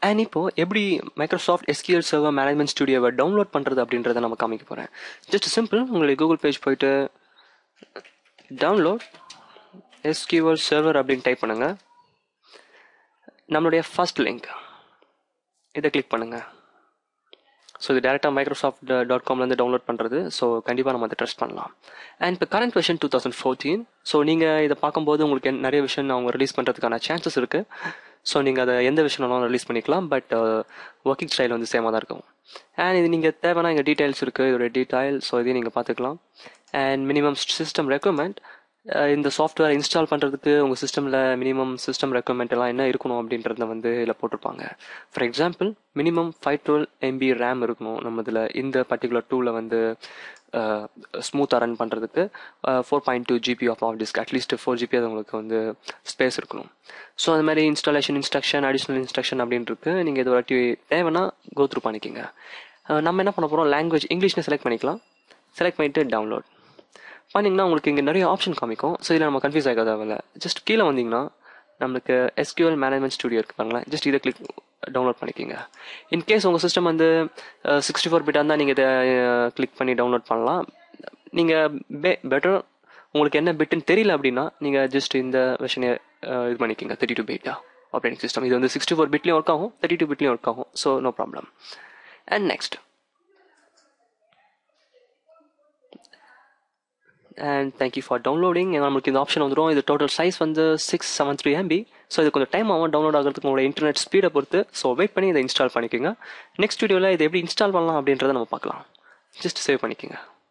and இப்போ எப்படி Microsoft SQL server management ஸ்டுடியோவை டவுன்லோட் பண்ணுறது அப்படின்றத நம்ம காமிக்க போகிறேன் ஜஸ்ட் சிம்பிள் உங்களுக்கு கூகுள் பேஜ் போயிட்டு டவுன்லோட் எஸ்கியூஎல் சர்வர் அப்படின்னு டைப் பண்ணுங்க நம்மளுடைய ஃபர்ஸ்ட் லிங்க் இதை கிளிக் பண்ணுங்க ஸோ இது டேரெக்டாக மைக்ரோசாஃப்ட் டாட் காம்லேருந்து டவுன்லோட் பண்ணுறது ஸோ கண்டிப்பாக நம்ம அதை ட்ரஸ்ட் பண்ணலாம் அண்ட் இப்போ current version two thousand fourteen so நீங்கள் இதை பார்க்கும்போது உங்களுக்கு என்- நிறைய விஷயம் அவங்க ரிலீஸ் பண்ணுறதுக்கான சான்சஸ் இருக்குது ஸோ நீங்கள் அதை எந்த விஷயம் வேணாலும் ரிலீஸ் பண்ணிக்கலாம் பட் ஒர்க்கிங் ஸ்டைல் வந்து சேமாக தான் இருக்கும் அண்ட் இது நீங்கள் தேவைன்னா இங்கே டீடைல்ஸ் இருக்குது இதோட டீடைல் ஸோ இதையும் நீங்கள் பார்த்துக்கலாம் அண்ட் மினிமம் சிஸ்டம் ரெக்குவயர்மெண்ட் இந்த சாஃப்ட்வேர் இன்ஸ்டால் பண்ணுறதுக்கு உங்கள் சிஸ்டமில் மினிமம் சிஸ்டம் ரெக்குவயர்மெண்ட் எல்லாம் என்ன இருக்கணும் அப்படின்றத வந்து இதில் போட்டிருப்பாங்க for example minimum five twelve MB RAM இருக்கணும் நம்ம இதில் இந்த பர்டிகுலர் டூவில் வந்து ஸ்மூத்தாக ரன் பண்ணுறதுக்கு four point two GB of of disk at least four GB அது உங்களுக்கு வந்து ஸ்பேஸ் இருக்கணும் ஸோ அந்த மாதிரி இன்ஸ்டாலேஷன் இன்ஸ்ட்ரக்ஷன் அடிஷ்னல் இன்ஸ்ட்ரக்ஷன் அப்படின்னு இருக்கு நீங்கள் இது ஒரு வாட்டி தேவைன்னா கோ த்ரூ பண்ணிக்கோங்க அஹ் நம்ம என்ன பண்ண போகிறோம் லாங்குவேஜ் இங்கிலீஷ்னு செலக்ட் பண்ணிக்கலாம் செலக்ட் பண்ணிட்டு டவுன்லோட் பண்ணிங்கன்னா உங்களுக்கு இங்கே நிறைய ஆப்ஷன் காமிக்கும் ஸோ இதில் நம்ம கன்ஃபியூஸ் ஆக தேவையில்ல ஜஸ்ட் கீழே வந்தீங்கன்னா நம்மளுக்கு எஸ்கியூஎல் மேனேஜ்மெண்ட் ஸ்டுடியோ இருக்கு பாருங்களேன் ஜஸ்ட் இதை கிளிக் டவுன்லோட் பண்ணிக்கோங்க இன்கேஸ் உங்கள் சிஸ்டம் வந்து சிக்ஸ்டி ஃபோர் பிட்டாக இருந்தால் நீங்கள் இதை கிளிக் பண்ணி டவுன்லோட் பண்ணலாம் நீங்கள் பெ பெட்டர் உங்களுக்கு என்ன பிட்டுன்னு தெரியல அப்படின்னா நீங்கள் ஜஸ்ட் இந்த வெர்ஷனை இது பண்ணிக்கோங்க தேர்ட்டி டூ பிட்டா ஆப்ரேட்டிங் சிஸ்டம் இது வந்து சிக்ஸ்டி ஃபோர் பிட்லேயும் ஒர்க் ஆகும் தேர்ட்டி டூ பிட்லேயும் ஒர்க் ஆகும் so no problem and next and thank you for downloading நம்மளுக்கு இந்த ஆப்ஷன் வந்துடும் இது டோட்டல் சைஸ் வந்து six seven three MB so இது கொஞ்சம் டைம் ஆகும் டவுன்லோட் ஆகிறதுக்கு உங்களோட இன்டர்நெட் ஸ்பீடை பொறுத்து ஸோ வெயிட் பண்ணி இதை இன்ஸ்டால் பண்ணிக்கோங்க நெக்ஸ்ட் வீடியோவில் இதை எப்படி இன்ஸ்டால் பண்ணலாம் அப்படின்றத நம்ம பார்க்கலாம் ஜஸ்ட் சேவ் பண்ணிக்கோங்க